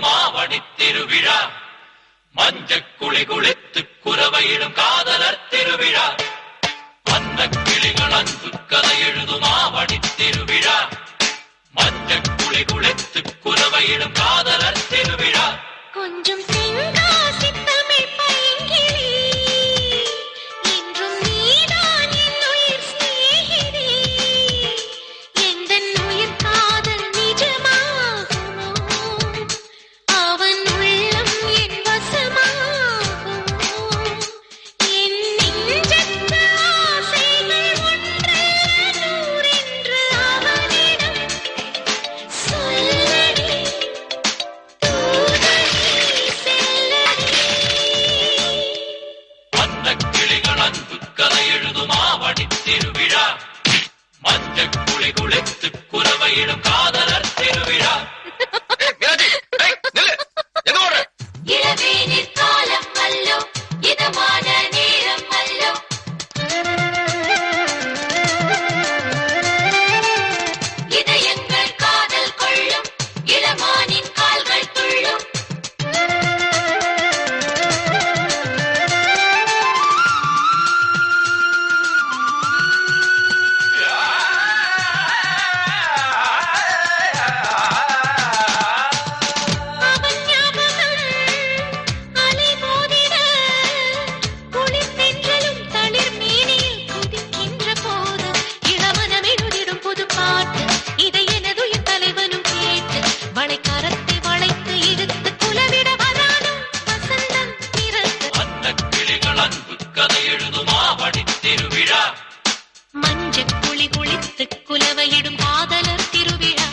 எழுதுமாவடி திருவிழா மஞ்சக் குளி குளித்து குறவையிடும் காதலர் திருவிழா வந்த கிளிகள் அன்பு கதை எழுதுமாவடி திருவிழா மஞ்சக் குளி குளித்து குறவையிடும் காதலர் திருவிழா கொஞ்சம் தென்காசி தமிழ் பைங்கிளி என்றும் நீதான் என் உயிர் சிநேகிதி எந்தன் உயிர் காதல் நிஜமாகுமோ அவன் உள்ளம் என் வசமாகுமோ என் நெஞ்சத்து ஆசைகள் ஒன்றல்ல நூறென்று அவனிடம் சொல்லடி வந்த கிளிகள் அன்பு கதை எழுதுமாவடி திருவிழா மஞ்சக் குளி குளித்து குறவையிடும் காதலர் திருவிழா இளவேனிற் காலம் அல்லோ இதமான நேரம் அல்லோ இதயங்கள் காதல் கொள்ளும் இளமானின் கால்கள் துள்ளும் அவன் ஞாபகம் அலை மோதிட குளிர் தென்றலும் தளிர் மேனியில் குதிக்கின்ற போது இளமனம் எழுதிடும் புது பாட்டு இதை எனதுயிர் தலைவனும் கேட்டு வளைக்கரத்தை வளைத்து இழுத்து குலவிட வரானும் வசந்தம் பிறகு வந்த கிளிகள் அன்பு கதை எழுதுமாவடி திருவிழா மஞ்சள் குளி குளித்து குலவையிடும் காதலர் திருவிழா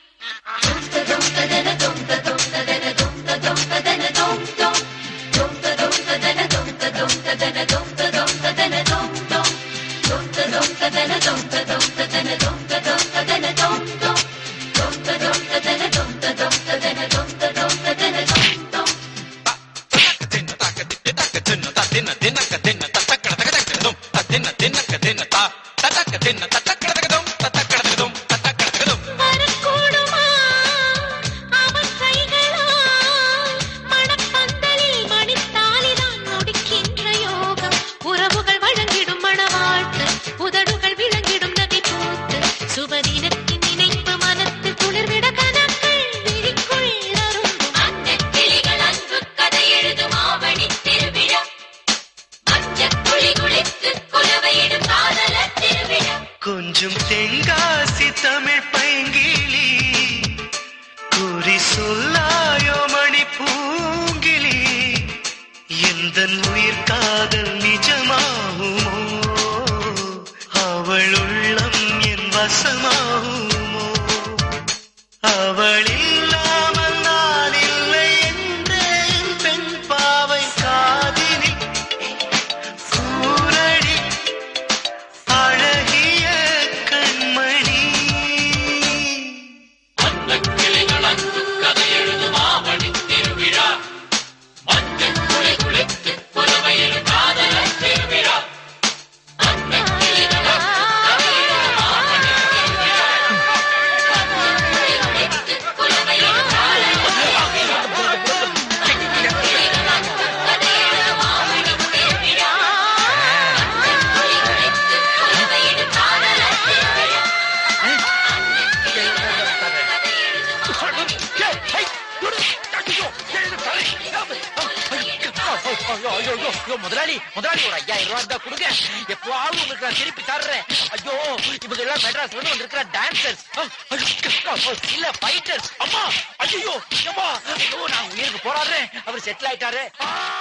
வரக்கூடுமா அவன் கைகளால் மணப்பந்தலில் மணித்தாலிதான் முடிக்கின்ற யோகம் உறவுகள் வழங்கிடும் மணவாழ்த்து உதடுகள் விளங்கிடும் நகை பூத்து சுபதினத்தின் நினைப்பு மனத்து குளிர்விட கனக்கள் விழிக்குள் அரும்பும் அந்த கிளிகள் அன்பு கதை எழுதும் ஆவணி திருவிழா மஞ்சள் குளி குளித்து குலவையிடும் காதலர் திருவிழா கொஞ்சம் தென்காசி தமிழ் பைங்கிளி குறி சொல்லாயோ மணி பூங்கிளி எந்த உயிர் காதல் நிஜமாகுமோ அவள் உள்ளம் என் வசமாகுமோ அவள் இல்லாமல் நான் இல்லை என்றேன் பெண் பாவை காதினி கூரடி அழகிய கண்மணி வந்த கிளிகள் அன்பு கதை எழுதுமாவடி திருவிழா மஞ்சள் குளி குளித்து குறவையிடும் காதலர் திருவிழா வந்த கிளிகள் அன்பு கதை எழுதுமாவடி திருவிழா ஐயோ ஐயோ ஐயோ ஐயோ முதலாளி முதலாளி ஒரு ஐயாயிரம் ரூபாய் இருந்தா கொடுங்க எப்பவாவது உங்களுக்கு நான் திருப்பி தர்றேன் ஐயோ இவங்க எல்லாம் மெட்ராஸ்ல இருந்து வந்திருக்கிற டான்சர்ஸ் இல்ல ஃபைட்டர்ஸ் அம்மா ஐயோ அம்மா ஐயோ நான் உயிருக்கு போராடுறேன் அவர் செட்டில் ஆயிட்டாரு ஆ!